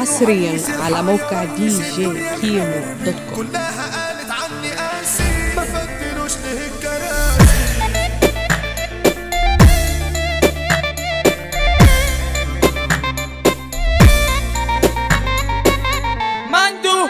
حصريا على موقع دي جي كيمو دوت كوم كلها قالت عني قاسي ما بدلوش ليه الكراسي مندو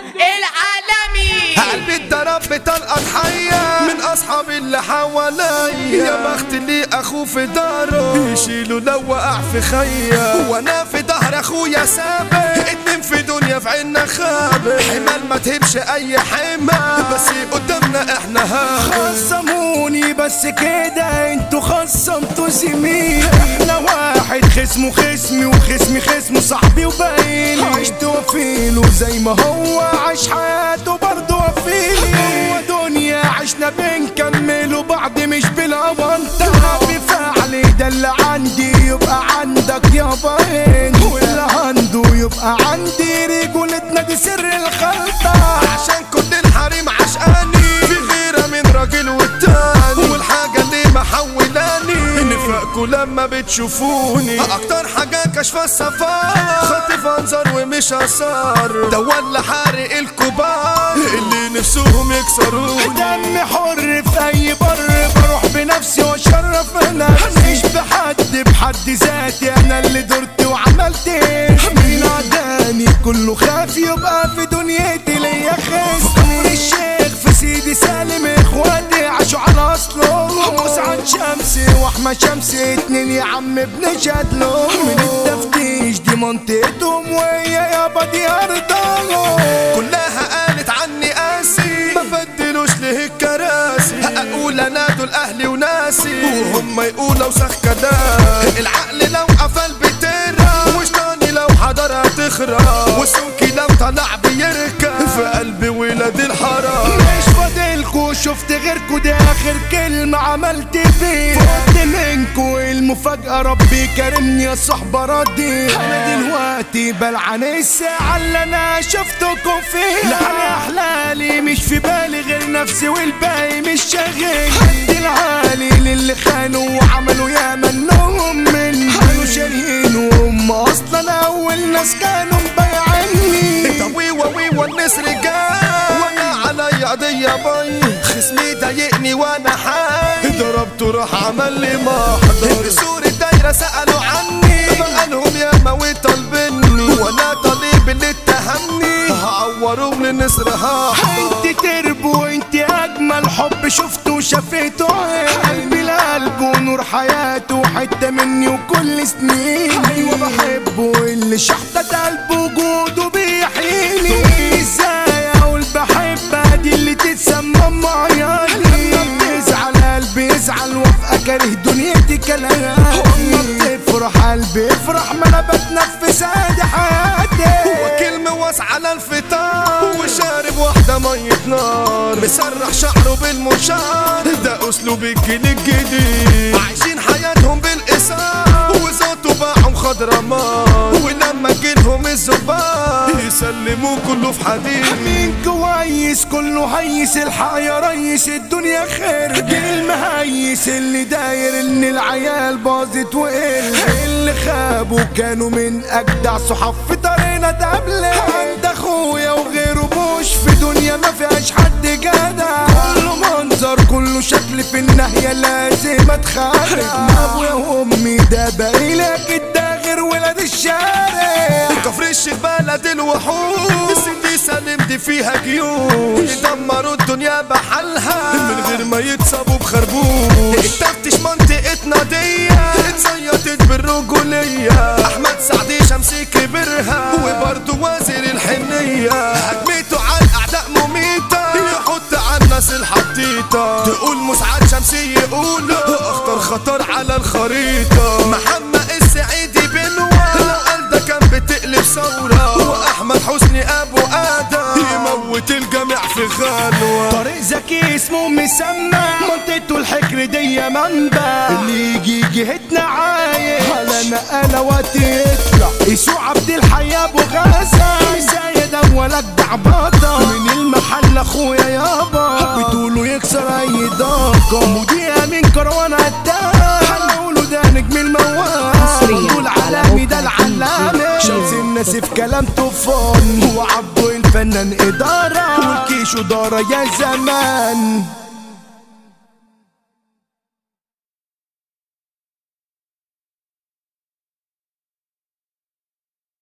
العالمي قلبي اتضرب بطلقة حية من أصحابي اللي حواليا يا بخت اللي أخوه في داره يشيله لو وقع في خيا وأنا في ظهر أخويا سابق اتنين في دنيا في عنا خابق حمال ما تهبش أي حمى بس قدامنا احنا هابط خصموني بس كده انتوا خصمتوا زميلي احنا واحد خصمه خصمي وخصمي خصمه صاحبي وباين عشت وفيله زي ما هو عاش حياته برضه وفيلي هو دنيا عشنا بنكملوا بعض مش بالأونطة بفعلي ده اللي عندي يبقى عندك يابا انت واللي عنده يبقى عندي رجولتنا دي سر الخلطة عشان كل الحريم عشقاني في غيرة من راجل والتاني والحاجة اللي محولاني نفاقكوا لما بتشوفوني اكتر حاجة كشف السفار خاطف انظر ومش اثار ده ولا حارق الكبار اللي نفسهم يكسروني دمي حر في اي بر بروح بنفسي واشرف نفسي مش بحد بحد ذاتي انا اللي درت وعملت إيه. مين عداني كله خاف يبقى في دنيتي ليا خس كفر الشيخ في سيدي سالم اخواتي عاشوا على اصله مسعد شمسي واحمد شمسي اتنين يا عم بنشهد له من التفتيش دي منطقتهم وهي يابا دي ارضهم كلها قالت عني قاسي ما بدلوش ليه الكراسي اقول انا دول اهلي وناسي وهم يقولوا وسخ كلام العقل لو قفل بترى وشطاني لو حضر هتخرب وسمكي لو طلع بيركب في قلبي ولاد الحرام مش فاضلكوا شفت غيركوا دي اخر كلمة عملت فيه فقت منكوا المفاجأة ربي كرمني يا صحبة راضي انا دلوقتي بلعن الساعة اللي انا شفتكم فيها لا انا احلالي مش في بالي غير نفسي والباقي مش شاغل حد العالي للي خانوا وعملوا يا منهم من كانوا شاريين وهم اصلا اول ناس كانوا مبيعيني انت ويوا ويوا النسر جاي وانا علي قضية باي خصمي ضايقني وانا حي ضربته راح عمل لي محضر سور الدايرة سألوا عني بقالهم يا موي طالبني وانا طالب اللي اتهمني هعورهم للنسر هحضر انت تربو وانت اجمل حب شفته وشافته قلبي لقلبه ونور حياته حته مني وكل سنين ايوه بحبه اللي شحطت قلبه وجوده بيحييني ازاي اقول بحبها دي اللي تتسمى ام عيالي لما بتزعل قلبي يزعل وابقى كاره دنيتي كلام واما بتفرح قلبي يفرح ما انا بتنفس ادي حياتي وكلمة واسعة على الفطار وشارب واحدة مية نار مسرح شعره بالمنشار ده اسلوب الجيل الجديد عايشين حياتهم بالإسار وذاته باعهم خضرمان ولما جيلهم الزبار يسلموا كله في حديد مين كويس كله هيس الحق يا ريس الدنيا خير المهيس اللي داير ان العيال باظت وقل اللي خابوا كانوا من اجدع صحاب في طريقنا تقابل عند اخويا وغيره مش في دنيا ما فيهاش حد جدع كله منظر كله شكل في النهاية لازم اتخانق ابويا وامي ده باقي لك ده غير ولاد الشارع كفر الشيخ بلد الوحوش سيدي سالم دي فيها جيوش يدمروا الدنيا بحالها من غير ما يتصابوا بخربوش التفتش منطقتنا دي اتزيطت بالرجولية احمد سعدي شمسي كبرها وبرضه وزير الحنية هجمته على الاعداء مميتة يحط على الناس الحطيطة تقول مسعد شمسي يقول اخطر خطر على الخريطة محمد السعيدي بنوة لو قال ده كان بتقلب ثورة واحمد حسني ابو ادم يموت الجميع في غلوة طريق ذكي اسمه مسمى منطقته الحكر دي منبع اللي يجي جهتنا عايش على نقالة وقت يطلع يسوع عبد الحي ابو غازة سيد اولك دعباطة من المحل اخويا يابا بتقولوا يكسر اي ضاقة مذيع من كروان عداد هنقوله ده نجم الموال حصرياً طول على عالمي ده موقع العلامة DJ شمس ناسف كلام طوفان وعبده الفنان إدارة والكيش ودارة يا زمان